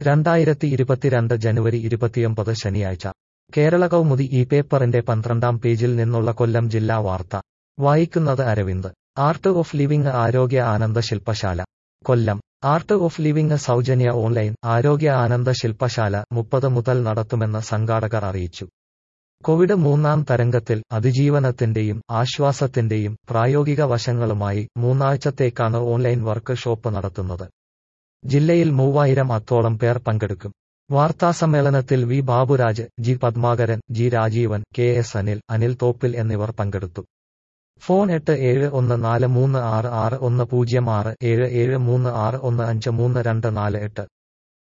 രണ്ടായിരത്തി ഇരുപത്തിരണ്ട് ജനുവരി ഇരുപത്തിയൊമ്പത് ശനിയാഴ്ച കേരള കൗമുദി ഈ പേപ്പറിന്റെ പന്ത്രണ്ടാം പേജിൽ നിന്നുള്ള കൊല്ലം ജില്ലാ വാർത്ത വായിക്കുന്നത് അരവിന്ദ് ആർട്ട് ഓഫ് ലിവിംഗ് ആരോഗ്യ ആനന്ദ ശില്പശാല കൊല്ലം ആർട്ട് ഓഫ് ലിവിംഗ് സൗജന്യ ഓൺലൈൻ ആരോഗ്യ ആനന്ദ ശില്പശാല മുപ്പത് മുതൽ നടത്തുമെന്ന് സംഘാടകർ അറിയിച്ചു കോവിഡ് മൂന്നാം തരംഗത്തിൽ അതിജീവനത്തിന്റെയും ആശ്വാസത്തിന്റെയും പ്രായോഗിക വശങ്ങളുമായി മൂന്നാഴ്ചത്തേക്കാണ് ഓൺലൈൻ വർക്ക് ഷോപ്പ് നടത്തുന്നത് ജില്ലയിൽ മൂവായിരം അത്തോളം പേർ പങ്കെടുക്കും വാർത്താസമ്മേളനത്തിൽ V Baburaj G Padmakaran G Rajeevan K S Anil Anil Thoppil എന്നിവർ പങ്കെടുത്തു ഫോൺ എട്ട് ഏഴ് ഒന്ന് നാല് മൂന്ന് ആറ് ആറ് ഒന്ന് പൂജ്യം ആറ് ഏഴ് ഏഴ് മൂന്ന് ആറ് ഒന്ന് അഞ്ച് മൂന്ന് രണ്ട് നാല് എട്ട്